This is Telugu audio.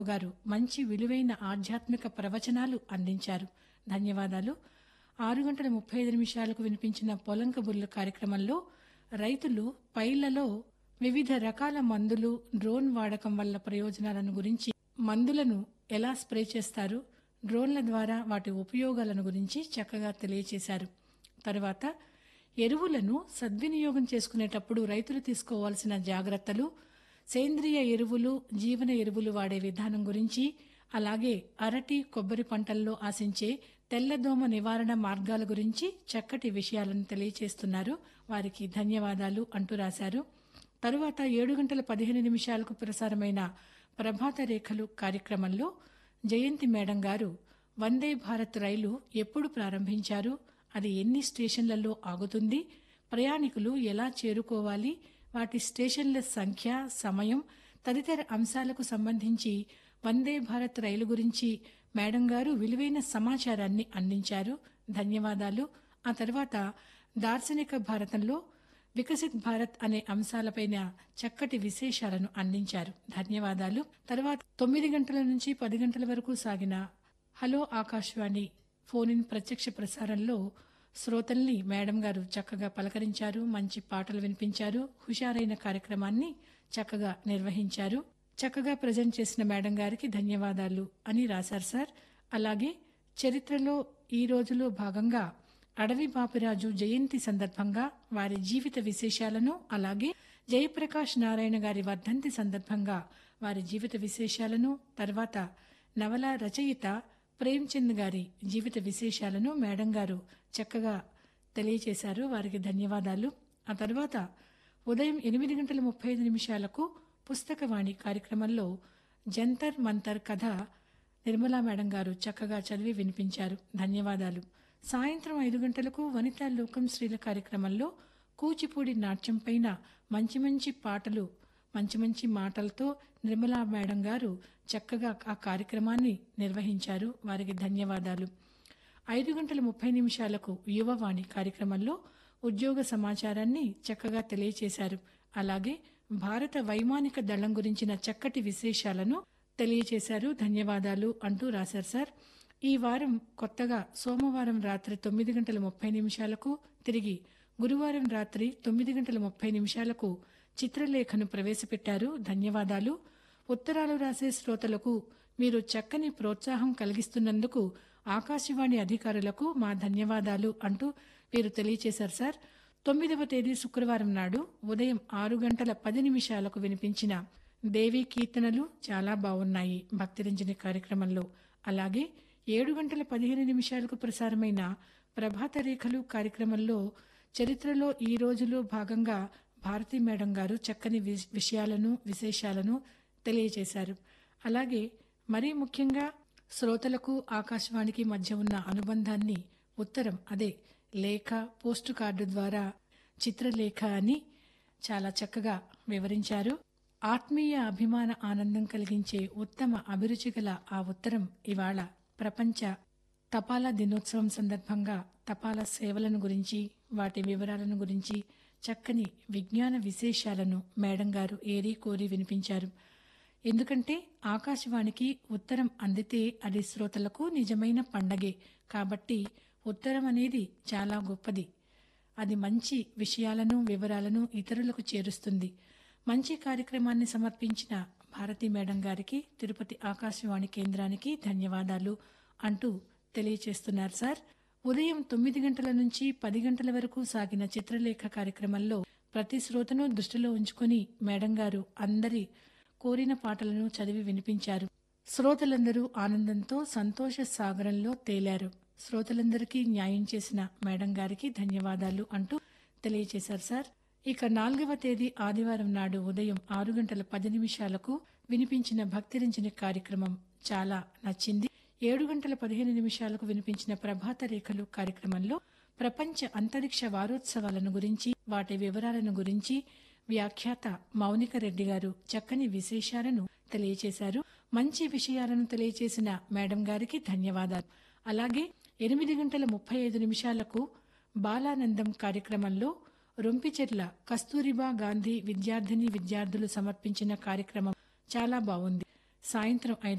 గారు మంచి విలువైన ఆధ్యాత్మిక ప్రవచనాలు అందించారు ధన్యవాదాలు ఆరు గంటల ముప్పై ఐదు నిమిషాలకు వినిపించిన పొలంక బుర్లు కార్యక్రమంలో రైతులు పైళ్లలో వివిధ రకాల మందులు డ్రోన్ వాడకం వల్ల ప్రయోజనాలను గురించి మందులను ఎలా స్ప్రే చేస్తారు డ్రోన్ల ద్వారా వాటి ఉపయోగాలను గురించి చక్కగా తెలియచేశారు తర్వాత ఎరువులను సద్వినియోగం చేసుకునేటప్పుడు రైతులు తీసుకోవాల్సిన జాగ్రత్తలు సేంద్రియ ఎరువులు జీవన ఎరువులు వాడే విధానం గురించి అలాగే అరటి కొబ్బరి పంటల్లో ఆశించే తెల్లదోమ నివారణ మార్గాల గురించి చక్కటి విషయాలను తెలియచేస్తున్నారు వారికి ధన్యవాదాలు అంటూ రాశారు తరువాత ఏడు గంటల పదిహేను నిమిషాలకు ప్రసారమైన ప్రభాత రేఖలు కార్యక్రమంలో జయంతి మేడం గారు వందే భారత్ రైలు ఎప్పుడు ప్రారంభించారు అది ఎన్ని స్టేషన్లలో ఆగుతుంది ప్రయాణికులు ఎలా చేరుకోవాలి వాటి స్టేషన్ల సంఖ్య సమయం తదితర అంశాలకు సంబంధించి వందే భారత్ రైలు గురించి మేడం గారు విలువైన సమాచారాన్ని అందించారు ధన్యవాదాలు ఆ తర్వాత దార్శనిక భారతంలో వికసిత్ భారత్ అనే అంశాలపైన చక్కటి విశేషాలను అందించారు ధన్యవాదాలు తర్వాత తొమ్మిది గంటల నుంచి పది గంటల వరకు సాగిన హలో ఆకాశవాణి ఫోన్ ఇన్ ప్రత్యక్ష ప్రసారంలో శ్రోతల్ని మేడం గారు చక్కగా పలకరించారు మంచి పాటలు వినిపించారు హుషారైన కార్యక్రమాన్ని చక్కగా నిర్వహించారు చక్కగా ప్రజెంట్ చేసిన మేడం గారికి ధన్యవాదాలు అని రాశారు సార్ అలాగే చరిత్రలో ఈ రోజులో భాగంగా అడవి బాపిరాజు జయంతి సందర్భంగా వారి జీవిత విశేషాలను అలాగే జయప్రకాష్ నారాయణ గారి వర్ధంతి సందర్భంగా వారి జీవిత విశేషాలను తర్వాత నవల రచయిత ప్రేమ్చంద్ గారి జీవిత విశేషాలను మేడం గారు చక్కగా తెలియచేశారు వారికి ధన్యవాదాలు ఆ తర్వాత ఉదయం ఎనిమిది గంటల ముప్పై ఐదు నిమిషాలకు పుస్తకవాణి కార్యక్రమంలో జంతర్ మంతర్ కథ నిర్మలా మేడం గారు చక్కగా చదివి వినిపించారు ధన్యవాదాలు సాయంత్రం ఐదు గంటలకు వనితా లోకం స్త్రీల కార్యక్రమంలో కూచిపూడి నాట్యం పైన మంచి మంచి పాటలు మంచి మంచి మాటలతో నిర్మలా మేడం గారు చక్కగా ఆ కార్యక్రమాన్ని నిర్వహించారు వారికి ధన్యవాదాలు ఐదు గంటల ముప్పై నిమిషాలకు యువవాణి కార్యక్రమంలో ఉద్యోగ సమాచారాన్ని చక్కగా తెలియచేశారు అలాగే భారత వైమానిక దళం గురించిన చక్కటి విశేషాలను తెలియచేశారు ధన్యవాదాలు అంటూ రాశారు సార్ ఈ వారం కొత్తగా సోమవారం రాత్రి తొమ్మిది గంటల ముప్పై నిమిషాలకు తిరిగి గురువారం రాత్రి తొమ్మిది గంటల ముప్పై నిమిషాలకు చిత్రలేఖను ప్రవేశపెట్టారు ధన్యవాదాలు ఉత్తరాలు రాసే శ్రోతలకు మీరు చక్కని ప్రోత్సాహం కలిగిస్తున్నందుకు ఆకాశవాణి అధికారులకు మా ధన్యవాదాలు అంటూ వీరు తెలియచేశారు సార్ తొమ్మిదవ తేదీ శుక్రవారం నాడు ఉదయం ఆరు గంటల పది నిమిషాలకు వినిపించిన దేవీ కీర్తనలు చాలా బాగున్నాయి భక్తిరంజని కార్యక్రమంలో అలాగే ఏడు గంటల పదిహేను నిమిషాలకు ప్రసారమైన ప్రభాత రేఖలు కార్యక్రమంలో చరిత్రలో ఈ రోజులో భాగంగా భారతీ మేడం గారు చక్కని వి- విషయాలను విశేషాలను తెలియజేశారు అలాగే మరీ ముఖ్యంగా శ్రోతలకు ఆకాశవాణికి మధ్య ఉన్న అనుబంధాన్ని ఉత్తరం అదే లేఖ పోస్టు కార్డు ద్వారా చిత్రలేఖ అని చాలా చక్కగా వివరించారు ఆత్మీయ అభిమాన ఆనందం కలిగించే ఉత్తమ అభిరుచి గల ఆ ఉత్తరం ఇవాళ ప్రపంచ తపాలా దినోత్సవం సందర్భంగా తపాలా సేవలను గురించి వాటి వివరాలను గురించి చక్కని విజ్ఞాన విశేషాలను మేడం గారు ఏరి కోరి వినిపించారు ఎందుకంటే ఆకాశవాణికి ఉత్తరం అందితే అది శ్రోతలకు నిజమైన పండగే కాబట్టి ఉత్తరం అనేది చాలా గొప్పది అది మంచి విషయాలను వివరాలను ఇతరులకు చేరుస్తుంది మంచి కార్యక్రమాన్ని సమర్పించిన భారతి మేడం గారికి తిరుపతి ఆకాశవాణి కేంద్రానికి ధన్యవాదాలు అంటూ తెలియచేస్తున్నారు సార్ ఉదయం తొమ్మిది గంటల నుంచి పది గంటల వరకు సాగిన చిత్రలేఖ కార్యక్రమంలో ప్రతి శ్రోతను దృష్టిలో ఉంచుకొని మేడం గారు అందరి కోరిన పాటలను చదివి వినిపించారు శ్రోతలందరూ ఆనందంతో సంతోష సాగరంలో తేలారు శ్రోతలందరికీ న్యాయం చేసిన మేడం గారికి ధన్యవాదాలు అంటూ తెలియచేశారు సార్ ఇక నాలుగవ తేదీ ఆదివారం నాడు ఉదయం ఆరు గంటల పది నిమిషాలకు వినిపించిన భక్తిరించిన కార్యక్రమం చాలా నచ్చింది ఏడు గంటల పదిహేను నిమిషాలకు వినిపించిన ప్రభాత రేఖలు కార్యక్రమంలో ప్రపంచ అంతరిక్ష వారోత్సవాలను గురించి వాటి వివరాలను గురించి వ్యాఖ్యాత మౌనిక రెడ్డి గారు చక్కని విశేషాలను తెలియచేశారు మంచి విషయాలను తెలియచేసిన మేడం గారికి ధన్యవాదాలు అలాగే ఎనిమిది గంటల ముప్పై ఐదు నిమిషాలకు బాలానందం కార్యక్రమంలో రొంపిచెర్ల కస్తూరిబా గాంధీ విద్యార్థిని విద్యార్థులు సమర్పించిన కార్యక్రమం చాలా బాగుంది సాయంత్రం ఐదు